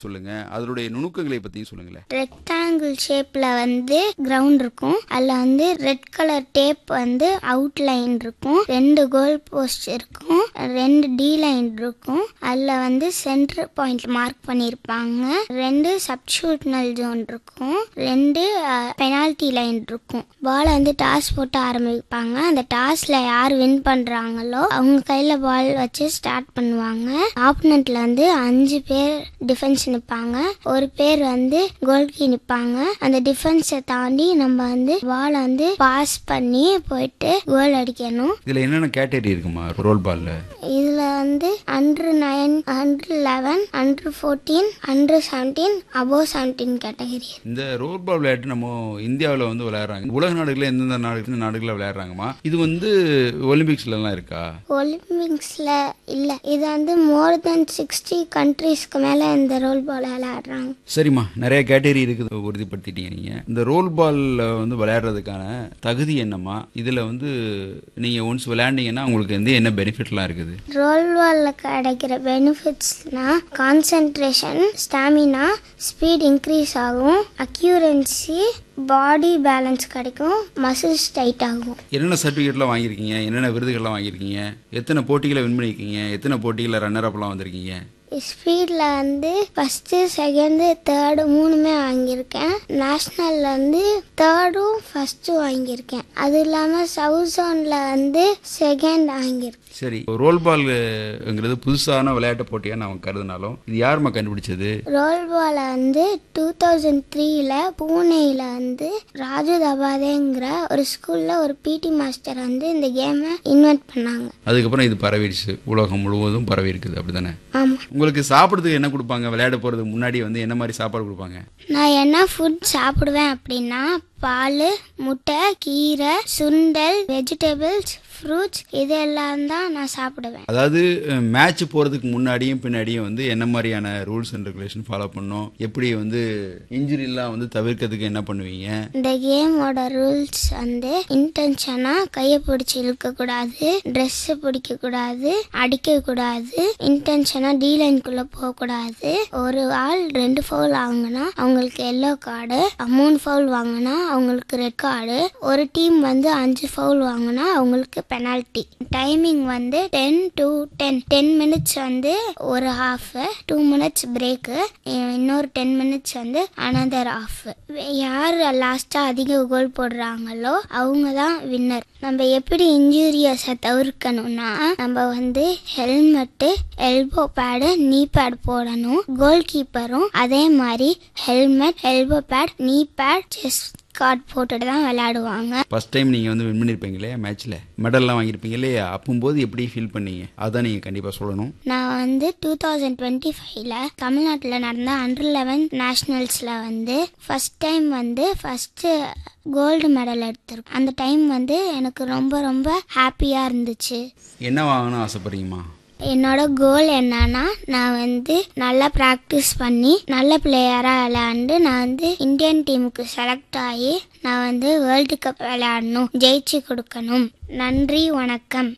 சொல்லுங்க அதனுடைய நுணுக்கங்களை பத்தியும் சொல்லுங்களேன் ரெக்டாங்கிள் ஷேப்பில் வந்து கிரவுண்ட் இருக்கும் அதில் வந்து ரெட் கலர் டேப் வந்து அவுட்லைன் இருக்கும் ரெண்டு கோல் போஸ்ட் இருக்கும் ரெண்டு டி லைன் இருக்கும் அதில் வந்து சென்டர் பாயிண்ட் மார்க் பண்ணியிருப்பாங்க ரெண்டு சப்ஷூட்னல் ஜோன் இருக்கும் ரெண்டு பெனால்டி லைன் இருக்கும் பாலை வந்து டாஸ் போட்டு ஆரம்பிப்பாங்க அந்த டாஸில் யார் வின் பண்ணுறாங்களோ அவங்க கையில் பால் வச்சு ஸ்டார்ட் பண்ணுவாங்க ஆப்போனண்ட்ல வந்து அஞ்சு பேர் டிஃபென்ஸ் நிற்பாங்க ஒரு பேர் வந்து கோல்கி நிற்பாங்க அந்த டிஃபென்ஸை தாண்டி நம்ம வந்து பாலை வந்து பாஸ் பண்ணி போயிட்டு கோல் அடிக்கணும் இதுல என்னென்ன கேட்டகரி இருக்குமா ரோல் பால்ல இதில் வந்து under nine under eleven under fourteen under seventeen above seventeen category இந்த ரோல் பால் விளையாட்டு நம்ம இந்தியாவில் வந்து விளையாடுறாங்க உலக நாடுகளில் எந்தெந்த நாடுகள் நாடுகளில் விளையாடுறாங்கம்மா இது வந்து ஒலிம்பிக்ஸ்ல எல்லாம் இருக்கா ஒலிம்பிக்ஸில் இல்லை இது வந்து மோர் தென் சிக்ஸ்டி கண்ட்ரீஸ்க்கு மேலே இந்த ரோல் பால் விளையாடுறாங்க சரிம்மா நிறைய கேட்டகரி இருக்குது உறுதிப்படுத்திட்டீங்க நீங்க இந்த ரோல் பால்ல வந்து விளையாடுறதுக்கான தகுதி என்னம்மா இதுல வந்து நீங்க ஒன்ஸ் விளையாண்டீங்கன்னா உங்களுக்கு வந்து என்ன பெனிஃபிட்லாம் இருக்குது ரோல் பாலில் கிடைக்கிற பெனிஃபிட்ஸ்னா கான்சென்ட்ரேஷன் ஸ்டாமினா ஸ்பீட் இன்க்ரீஸ் ஆகும் அக்யூரன்சி பாடி பேலன்ஸ் கிடைக்கும் மசில்ஸ் டைட் ஆகும் என்னென்ன சர்டிஃபிகேட்லாம் வாங்கியிருக்கீங்க என்னென்ன விருதுகள்லாம் வாங்கியிருக்கீங்க எத்தனை போட்டிகளை வின் பண்ணியிருக்கீங்க எத்தனை போட்டிகளில் ரன்னர் அப்லாம் வந்திருக்கீங்க ஸ்பீடில் வந்து ஃபஸ்ட்டு செகண்டு தேர்டு மூணுமே வாங்கியிருக்கேன் நேஷ்னலில் வந்து தேர்டும் ஃபஸ்ட்டும் வாங்கியிருக்கேன் அது இல்லாமல் சவுத் ஜோனில் வந்து செகண்ட் வாங்கியிருக்கேன் சரி ரோல் பால்ங்கிறது புதுசான விளையாட்டு போட்டியாக நான் கருதினாலும் இது யாரும்மா கண்டுபிடிச்சது ரோல் பாலை வந்து டூ தௌசண்ட் த்ரீல பூனேயில் வந்து ராஜு தபாதேங்கிற ஒரு ஸ்கூலில் ஒரு பிடி மாஸ்டர் வந்து இந்த கேமை இன்வென்ட் பண்ணாங்க அதுக்கப்புறம் இது பரவிடுச்சு உலகம் முழுவதும் பரவி இருக்குது அப்படிதானே ஆமாம் உங்களுக்கு சாப்பிட்றதுக்கு என்ன கொடுப்பாங்க விளையாட போகிறதுக்கு முன்னாடி வந்து என்ன மாதிரி சாப்பாடு கொடுப்பாங்க நான் என்ன ஃபுட் சாப்பிடுவேன் அப்படின்னா பால் முட்டை கீரை சுண்டல் வெஜிடபிள்ஸ் ஃப்ரூட்ஸ் இதெல்லாம் தான் நான் சாப்பிடுவேன் அதாவது மேட்ச் போகிறதுக்கு முன்னாடியும் பின்னாடியும் வந்து என்ன மாதிரியான ரூல்ஸ் அண்ட் ரெகுலேஷன் ஃபாலோ பண்ணணும் எப்படி வந்து இன்ஜுரிலாம் வந்து தவிர்க்கிறதுக்கு என்ன பண்ணுவீங்க இந்த கேமோட ரூல்ஸ் வந்து இன்டென்ஷனாக கையை பிடிச்சி இழுக்கக்கூடாது ட்ரெஸ்ஸை பிடிக்கக்கூடாது அடிக்கக்கூடாது இன்டென்ஷனாக டி லைனுக்குள்ளே போகக்கூடாது ஒரு ஆள் ரெண்டு ஃபவுல் வாங்கினா அவங்களுக்கு எல்லோ கார்டு மூணு ஃபவுல் வாங்கினா அவங்களுக்கு ரெட் கார்டு ஒரு டீம் வந்து அஞ்சு ஃபவுல் வாங்கினா அவங்களுக்கு பெனால்ட்டி டைமிங் வந்து ten to ten ten minutes வந்து ஒரு ஹாஃப் டூ மினிட்ஸ் பிரேக்கு இன்னொரு டென் மினிட்ஸ் வந்து அனதர் ஆஃப் யார் லாஸ்ட்டாக அதிக கோல் போடுறாங்களோ அவங்க தான் வின்னர் நம்ம எப்படி இன்ஜூரியஸை தவிர்க்கணும்னா நம்ம வந்து helmet elbow pad knee pad போடணும் கோல் கீப்பரும் அதே மாதிரி helmet elbow pad knee pad chest guard போட்டுட்டு தான் விளையாடுவாங்க ஃபர்ஸ்ட் டைம் நீங்கள் வந்து வின் பண்ணியிருப்பீங்க இல்லையா மேட்ச்சில் மெடல்லாம் வாங்கியிருப்பீங்க இல்லையா அப்போம்போது எப்படி ஃபீல் பண்ணீங்க அதான் நீங்கள் கண்டிப்பாக சொல்லணும் நான் வந்து டூ தௌசண்ட் டுவெண்ட்டி ஃபைவ்ல தமிழ்நாட்டில் நடந்த அண்டர் லெவன் நேஷ்னல்ஸில் வந்து ஃபஸ்ட் டைம் வந்து ஃபஸ்ட்டு கோல்டு மெடல் எடுத்திருக்கேன் அந்த டைம் வந்து எனக்கு ரொம்ப ரொம்ப ஹாப்பியாக இருந்துச்சு என்ன வாங்கணும்னு ஆசைப்படுறீங்கம்மா என்னோட கோல் என்னன்னா நான் வந்து நல்லா ப்ராக்டிஸ் பண்ணி நல்ல பிளேயராக விளையாண்டு நான் வந்து இந்தியன் டீமுக்கு செலக்ட் ஆகி நான் வந்து வேர்ல்டு கப் விளையாடணும் ஜெயிச்சு கொடுக்கணும் நன்றி வணக்கம்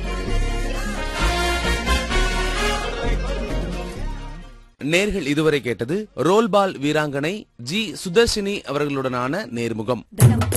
நேர்கள் இதுவரை கேட்டது ரோல்பால் வீராங்கனை ஜி சுதர்ஷினி அவர்களுடனான நேர்முகம்